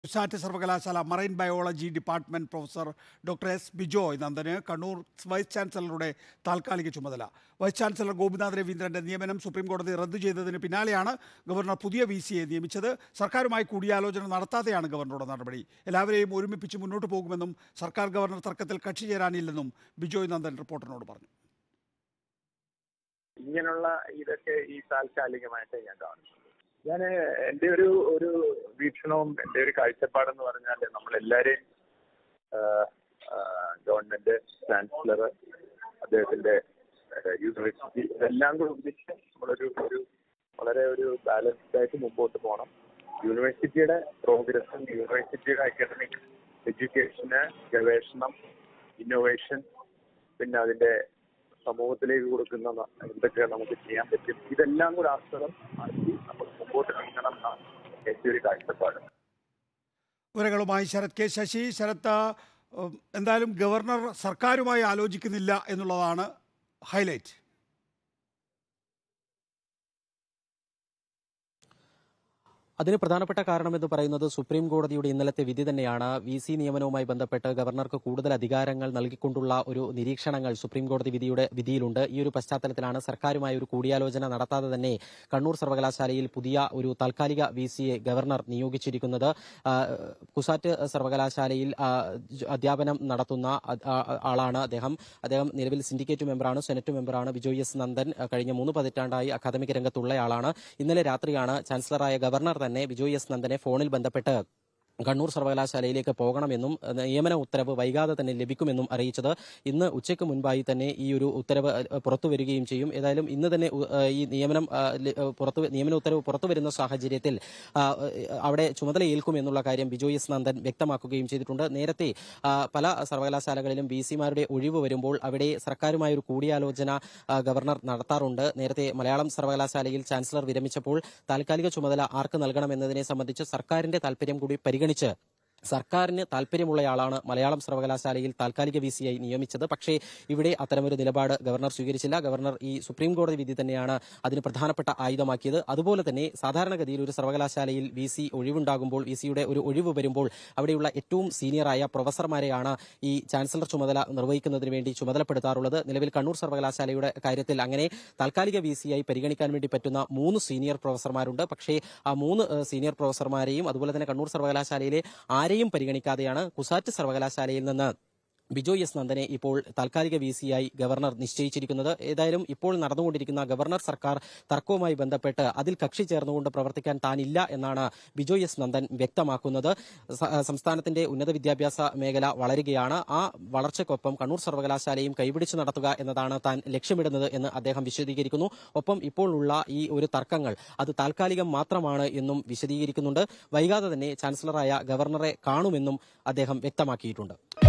കുസാറ്റ് സർവകലാശാല marine biology department professor doctor S Bijoy നന്ദന് Kannur vice ചാൻസലറുടെ താൽക്കാലിക ചുമതല വൈസ് ചാൻസലർ ഗോപിനാഥ് രവീന്ദ്രന്റെ നിയമനം സുപ്രീം കോടതി റദ്ദു ചെയ്തതിന് പിന്നാലെയാണ് ഗവർണർ പുതിയ വി സിയെ നിയമിച്ചത് സർക്കാരുമായി കൂടിയാലോചന നടത്താതെയാണ് ഗവർണറുടെ നടപടി എല്ലാവരെയും ഒരുമിപ്പിച്ച് മുന്നോട്ട് പോകുമെന്നും സർക്കാർ ഗവർണർ തർക്കത്തിൽ കക്ഷി ചേരാനില്ലെന്നും ബിജോയ് നന്ദൻ റിപ്പോർട്ടറിനോട് പറഞ്ഞു ഇങ്ങനെയുള്ള ഇതൊക്കെ ഈ താൽക്കാലികമായിട്ട് ഞാൻ കാണുന്നു ഞാൻ എൻ്റെ ഒരു ഒരു വീക്ഷണവും എൻ്റെ ഒരു കാഴ്ചപ്പാടെന്ന് പറഞ്ഞാൽ നമ്മളെല്ലാവരെയും ഗവൺമെന്റ് ചാൻസലർ അദ്ദേഹത്തിന്റെ ഏഹ്, യൂണിവേഴ്സിറ്റി ഇതെല്ലാം കൂടി ഒന്നിച്ച് നമ്മളൊരു ഒരു വളരെ ഒരു ബാലൻസ്ഡ് ആയിട്ട് മുമ്പോട്ട് പോകണം യൂണിവേഴ്സിറ്റിയുടെ പ്രോഗ്രസും യൂണിവേഴ്സിറ്റിയുടെ അക്കാഡമിക് എഡ്യൂക്കേഷന് ഗവേഷണം ഇന്നോവേഷൻ പിന്നെ അതിന്റെ സമൂഹത്തിലേക്ക് കൊടുക്കുന്ന ന- എന്തൊക്കെ നമുക്ക് ചെയ്യാൻ പറ്റും ഇതെല്ലാം കൂടെ ആസ്പദം ആക്കി നമ്മൾ മുമ്പോട്ട് നീങ്ങണം എന്നാണ് എൻ്റെ ഒരു കാഴ്ചപ്പാട് വിവരങ്ങളുമായി ശരത് കെ ശശി ശരത്ത് ഉം, എന്തായാലും ഗവർണർ സർക്കാരുമായി ആലോചിക്കുന്നില്ല എന്നുള്ളതാണ് ഹൈലൈറ്റ് അതിന് പ്രധാനപ്പെട്ട കാരണമെന്ന് പറയുന്നത് സുപ്രീം കോടതിയുടെ ഇന്നലത്തെ വിധി തന്നെയാണ് വി സി നിയമനവുമായി ബന്ധപ്പെട്ട് ഗവർണർക്ക് കൂടുതൽ അധികാരങ്ങൾ നൽകിക്കൊണ്ടുള്ള ഒരു നിരീക്ഷണങ്ങൾ സുപ്രീം കോടതി വിധിയുടെ വിധിയിലുണ്ട് ഈ ഒരു പശ്ചാത്തലത്തിലാണ് സർക്കാരുമായി ഒരു കൂടിയാലോചന നടത്താതെ തന്നെ കണ്ണൂർ സർവകലാശാലയിൽ പുതിയ ഒരു താൽക്കാലിക വി സിയെ ഗവർണർ നിയോഗിച്ചിരിക്കുന്നത് ആ, കുസാറ്റ് സർവകലാശാലയിൽ ആ, ജ- അധ്യാപനം നടത്തുന്ന ആ- ആ- ആളാണ് അദ്ദേഹം അദ്ദേഹം നിലവിൽ സിൻഡിക്കേറ്റ് മെമ്പറാണ് സെനറ്റ് മെമ്പറാണ് ബിജോയ് എസ് നന്ദൻ ആ, കഴിഞ്ഞ മൂന്ന് പതിറ്റാണ്ടായി അക്കാദമിക് രംഗത്തുള്ള ആളാണ് ഇന്നലെ രാത്രിയാണ് ചാൻസലറായ ഗവർണർ തന്നെ ബിജോയ് എസ് നന്ദനെ ഫോണിൽ ബന്ധപ്പെട്ട് കണ്ണൂർ സർവകലാശാലയിലേക്ക് പോകണമെന്നും ഏഹ്, നിയമന ഉത്തരവ് വൈകാതെ തന്നെ ലഭിക്കുമെന്നും അറിയിച്ചത് ഇന്ന് ഉച്ചയ്ക്ക് മുൻപായി തന്നെ ഈ ഒരു ഉത്തരവ് ഏഹ്, പുറത്തു വരികയും ചെയ്യും ഏതായാലും ഇന്ന് തന്നെ ഉ- ഏഹ്, ഈ നിയമനം ആ, ല- ഏഹ്, പുറത്തു നിയമന ഉത്തരവ് പുറത്തു വരുന്ന സാഹചര്യത്തിൽ ആ, ഏഹ്, അവിടെ ചുമതല ഏൽക്കും എന്നുള്ള കാര്യം ബിജോയ് എസ് നന്ദൻ വ്യക്തമാക്കുകയും ചെയ്തിട്ടുണ്ട് നേരത്തെ ആ, പല സർവകലാശാലകളിലും ബി സിമാരുടെ ഒഴിവ് വരുമ്പോൾ അവിടെ സർക്കാരുമായ ഒരു കൂടിയാലോചന ആ, ഗവർണർ നടത്താറുണ്ട് നേരത്തെ മലയാളം സർവകലാശാലയിൽ ചാൻസലർ വിരമിച്ചപ്പോൾ താൽക്കാലിക ചുമതല ആർക്ക് നൽകണമെന്നതിനെ സംബന്ധിച്ച് സർക്കാരിന്റെ താൽപര്യം കൂടി പരിഗണിച്ച് സർക്കാരിന് താല്പര്യമുള്ളയാളാണ് മലയാളം സർവകലാശാലയിൽ താൽക്കാലിക വി സിയായി നിയമിച്ചത് പക്ഷേ ഇവിടെ അത്തരമൊരു നിലപാട് ഗവർണർ സ്വീകരിച്ചില്ല ഗവർണർ ഈ സുപ്രീം കോടതി വിധി തന്നെയാണ് അതിന് പ്രധാനപ്പെട്ട ആയുധമാക്കിയത് അതുപോലെ തന്നെ സാധാരണഗതിയിൽ ഒരു സർവകലാശാലയിൽ വി സി ഒഴിവുണ്ടാകുമ്പോൾ വി സിയുടെ ഒരു ഒഴിവ് വരുമ്പോൾ അവിടെയുള്ള ഏറ്റവും സീനിയറായ പ്രൊഫസർമാരെയാണ് ഈ ചാൻസലർ ചുമതല നിർവഹിക്കുന്നതിന് വേണ്ടി ചുമതലപ്പെടുത്താറുള്ളത് നിലവിൽ കണ്ണൂർ സർവകലാശാലയുടെ കാര്യത്തിൽ അങ്ങനെ താൽക്കാലിക വി സിയായി പരിഗണിക്കാൻ വേണ്ടി പറ്റുന്ന മൂന്ന് സീനിയർ പ്രൊഫസർമാരുണ്ട് പക്ഷേ ആ മൂന്ന് ഏഹ്, സീനിയർ പ്രൊഫസർമാരെയും അതുപോലെ തന്നെ കണ്ണൂർ സർവകലാശാലയിലെ ആരെയും പരിഗണിക്കാതെയാണ് കുസാറ്റ് സർവകലാശാലയിൽ നിന്ന് ബിജോയ് എസ് നന്ദനെ ഇപ്പോൾ താൽക്കാലിക വി സിയായി ഗവർണർ നിശ്ചയിച്ചിരിക്കുന്നത് ഏതായാലും ഇപ്പോൾ നടന്നുകൊണ്ടിരിക്കുന്ന ഗവർണർ സർക്കാർ തർക്കവുമായി ബന്ധപ്പെട്ട് അതിൽ കക്ഷി ചേർന്നുകൊണ്ട് പ്രവർത്തിക്കാൻ താനില്ല എന്നാണ് ബിജോയ് എസ് നന്ദൻ വ്യക്തമാക്കുന്നത് സ- സംസ്ഥാനത്തിന്റെ ഉന്നത വിദ്യാഭ്യാസ മേഖല വളരുകയാണ് ആ വളർച്ചയ്ക്കൊപ്പം കണ്ണൂർ സർവകലാശാലയും കൈപിടിച്ച് നടത്തുക എന്നതാണ് താൻ ലക്ഷ്യമിടുന്നത് എന്ന് അദ്ദേഹം വിശദീകരിക്കുന്നു ഒപ്പം ഇപ്പോൾ ഉള്ള ഈ ഒരു തർക്കങ്ങൾ അത് താൽക്കാലികം മാത്രമാണ് എന്നും വിശദീകരിക്കുന്നുണ്ട് വൈകാതെ തന്നെ ചാൻസലറായ ഗവർണറെ കാണുമെന്നും അദ്ദേഹം വ്യക്തമാക്കിയിട്ടുണ്ട്